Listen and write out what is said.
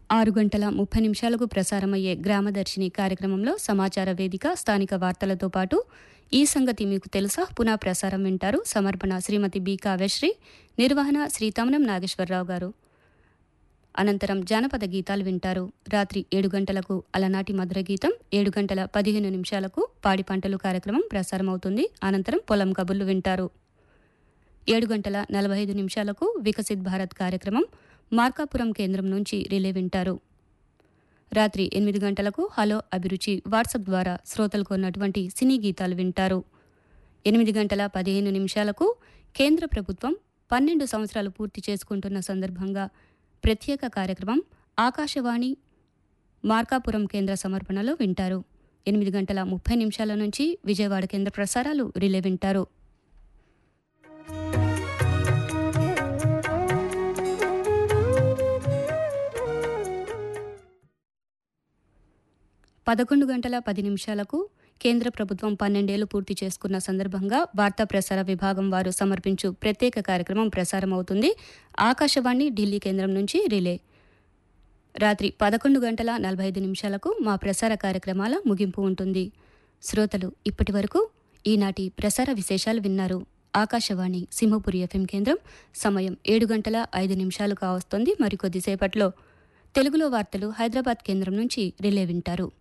ఆరు గంటల ముప్పై నిమిషాలకు ప్రసారమయ్యే గ్రామదర్శిని కార్యక్రమంలో సమాచార వేదిక స్థానిక వార్తలతో పాటు ఈ సంగతి మీకు తెలుసా పునః ప్రసారం వింటారు సమర్పణ శ్రీమతి బి కావ్యశ్రీ నిర్వహణ శ్రీ తమనం నాగేశ్వరరావు గారు అనంతరం జానపద గీతాలు వింటారు రాత్రి ఏడు గంటలకు అలనాటి మధుర గీతం ఏడు గంటల పదిహేను నిమిషాలకు పాడి పంటలు కార్యక్రమం ప్రసారమవుతుంది అనంతరం పొలం కబుర్లు వింటారు ఏడు గంటల నలభై ఐదు నిమిషాలకు వికసిత్ భారత్ కార్యక్రమం మార్కాపురం కేంద్రం నుంచి రిలే వింటారు రాత్రి ఎనిమిది గంటలకు హలో అభిరుచి వాట్సాప్ ద్వారా శ్రోతలకు ఉన్నటువంటి సినీ గీతాలు వింటారు ఎనిమిది గంటల పదిహేను నిమిషాలకు కేంద్ర ప్రభుత్వం పన్నెండు సంవత్సరాలు పూర్తి చేసుకుంటున్న సందర్భంగా ప్రత్యేక కార్యక్రమం ఆకాశవాణి మార్కాపురం కేంద్ర సమర్పణలో వింటారు ఎనిమిది గంటల ముప్పై నిమిషాల నుంచి విజయవాడ కేంద్ర ప్రసారాలు రిలే వింటారు పదకొండు గంటల పది నిమిషాలకు కేంద్ర ప్రభుత్వం పన్నెండేళ్లు పూర్తి చేసుకున్న సందర్భంగా వార్తా ప్రసార విభాగం వారు సమర్పించు ప్రత్యేక కార్యక్రమం ప్రసారమవుతుంది ఆకాశవాణి ఢిల్లీ కేంద్రం నుంచి రిలే రాత్రి పదకొండు గంటల నలభై ఐదు నిమిషాలకు మా ప్రసార కార్యక్రమాల ముగింపు ఉంటుంది శ్రోతలు ఇప్పటి వరకు ఈనాటి ప్రసార విశేషాలు విన్నారు ఆకాశవాణి సింహపురి ఎఫ్ఎం కేంద్రం సమయం ఏడు గంటల ఐదు నిమిషాలు కావస్తోంది మరికొద్దిసేపట్లో తెలుగులో వార్తలు హైదరాబాద్ కేంద్రం నుంచి రిలే వింటారు